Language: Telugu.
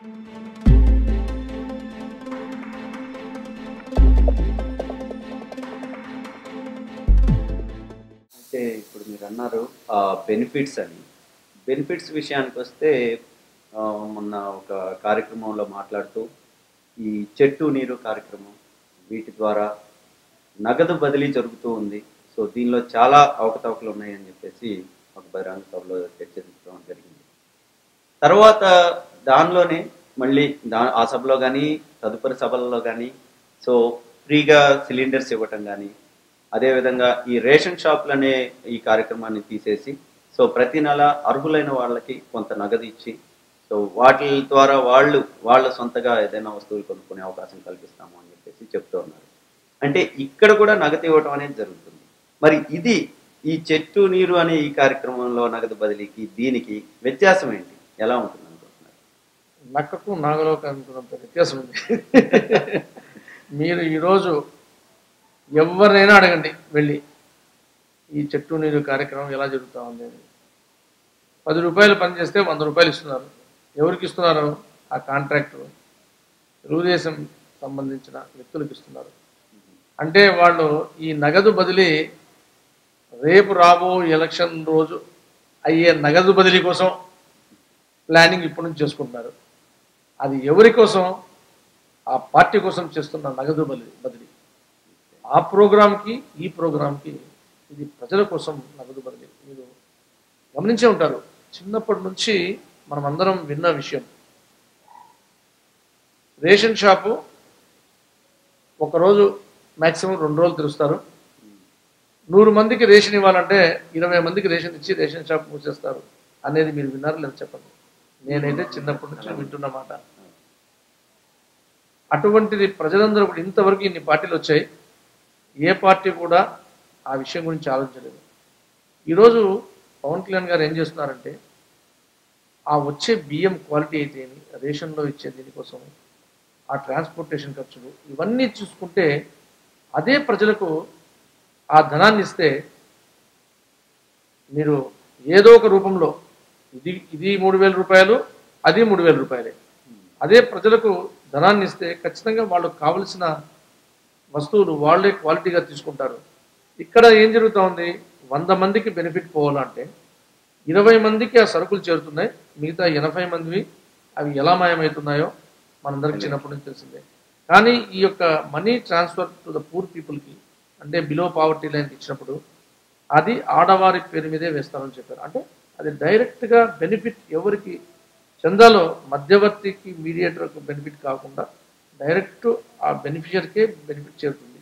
అంటే ఇప్పుడు మీరు అన్నారు బెనిఫిట్స్ అని బెనిఫిట్స్ విషయానికి వస్తే ఆ, మొన్న ఒక కార్యక్రమంలో మాట్లాడుతూ ఈ చెట్టు నీరు కార్యక్రమం వీటి ద్వారా నగదు బదిలీ జరుగుతూ ఉంది సో దీనిలో చాలా అవకతవకలు ఉన్నాయని చెప్పేసి ఒక బహిరంగ సభలో చర్చించడం జరిగింది తర్వాత దానిలోనే మళ్ళీ దా ఆ సభలో కానీ తదుపరి సభలలో కానీ సో ఫ్రీగా సిలిండర్స్ ఇవ్వటం కానీ అదేవిధంగా ఈ రేషన్ షాపులు అనే ఈ కార్యక్రమాన్ని తీసేసి సో ప్రతి నెల అర్హులైన వాళ్ళకి కొంత నగదు ఇచ్చి సో వాటి ద్వారా వాళ్ళు వాళ్ళ సొంతగా ఏదైనా వస్తువులు కొనుక్కునే అవకాశం కల్పిస్తాము అని చెప్పేసి చెప్తూ ఉన్నారు అంటే ఇక్కడ కూడా నగదు ఇవ్వటం అనేది జరుగుతుంది మరి ఇది ఈ చెట్టు నీరు అనే ఈ కార్యక్రమంలో నగదు బదిలీకి దీనికి వ్యత్యాసం ఏంటి ఎలా ఉంటుంది అనుకుంటున్నారు నక్కకు నాగలోకి అనుకున్నంత వ్యత్యాసం ఉంది మీరు ఈరోజు ఎవరినైనా అడగండి వెళ్ళి ఈ చెట్టు నీరు కార్యక్రమం ఎలా జరుగుతూ ఉంది అని. పది రూపాయలు పని చేస్తే వంద రూపాయలు ఇస్తున్నారు ఎవరికి ఇస్తున్నారు ఆ కాంట్రాక్టర్ తెలుగుదేశం సంబంధించిన వ్యక్తులకు ఇస్తున్నారు అంటే వాళ్ళు ఈ నగదు బదిలీ రేపు రాబో ఎలక్షన్ రోజు అయ్యే నగదు బదిలీ కోసం ప్లానింగ్ ఇప్పటి నుంచి చేసుకుంటున్నారు అది ఎవరి కోసం ఆ పార్టీ కోసం చేస్తున్న నగదు బదిలీ బదిలీ ఆ ప్రోగ్రాంకి ఈ ప్రోగ్రాంకి ఇది ప్రజల కోసం నగదు బదిలీ మీరు గమనించే ఉంటారు చిన్నప్పటి నుంచి మనం అందరం విన్న విషయం రేషన్ షాపు ఒకరోజు మ్యాక్సిమం రెండు రోజులు తెరుస్తారు నూరు మందికి రేషన్ ఇవ్వాలంటే ఇరవై మందికి రేషన్ ఇచ్చి రేషన్ షాప్ మూసేస్తారు అనేది మీరు విన్నారు లేదా చెప్పండి నేనైతే చిన్నప్పటి నుంచి వింటున్న మాట అటువంటిది ప్రజలందరూ కూడా ఇంతవరకు ఇన్ని పార్టీలు వచ్చాయి ఏ పార్టీ కూడా ఆ విషయం గురించి ఆలోచించలేదు ఈరోజు పవన్ కళ్యాణ్ గారు ఏం చేస్తున్నారంటే ఆ వచ్చే బియ్యం క్వాలిటీ అయితే ఏమి రేషన్లో ఇచ్చే దీనికోసం ఆ ట్రాన్స్పోర్టేషన్ ఖర్చులు ఇవన్నీ చూసుకుంటే అదే ప్రజలకు ఆ ధనాన్ని ఇస్తే మీరు ఏదో ఒక రూపంలో ఇది ఇది మూడు వేల రూపాయలు అది మూడు వేల రూపాయలే అదే ప్రజలకు ధనాన్ని ఇస్తే ఖచ్చితంగా వాళ్ళకు కావలసిన వస్తువులు వాళ్ళే క్వాలిటీగా తీసుకుంటారు ఇక్కడ ఏం జరుగుతూ ఉంది వంద మందికి బెనిఫిట్ పోవాలంటే ఇరవై మందికి ఆ సరుకులు చేరుతున్నాయి మిగతా ఎనభై మందివి అవి ఎలా మాయమవుతున్నాయో మనందరికి చిన్నప్పటి నుంచి తెలిసిందే కానీ ఈ యొక్క money transfer to the poor పీపుల్కి అంటే బిలో పావర్టీ లైన్కి ఇచ్చినప్పుడు అది ఆడవారి పేరు మీదే వేస్తామని చెప్పారు అంటే అది డైరెక్ట్గా బెనిఫిట్ ఎవరికి చందాలో మధ్యవర్తికి మీడియేటర్కు బెనిఫిట్ కాకుండా డైరెక్ట్ ఆ బెనిఫిషియర్కే బెనిఫిట్ చేరుతుంది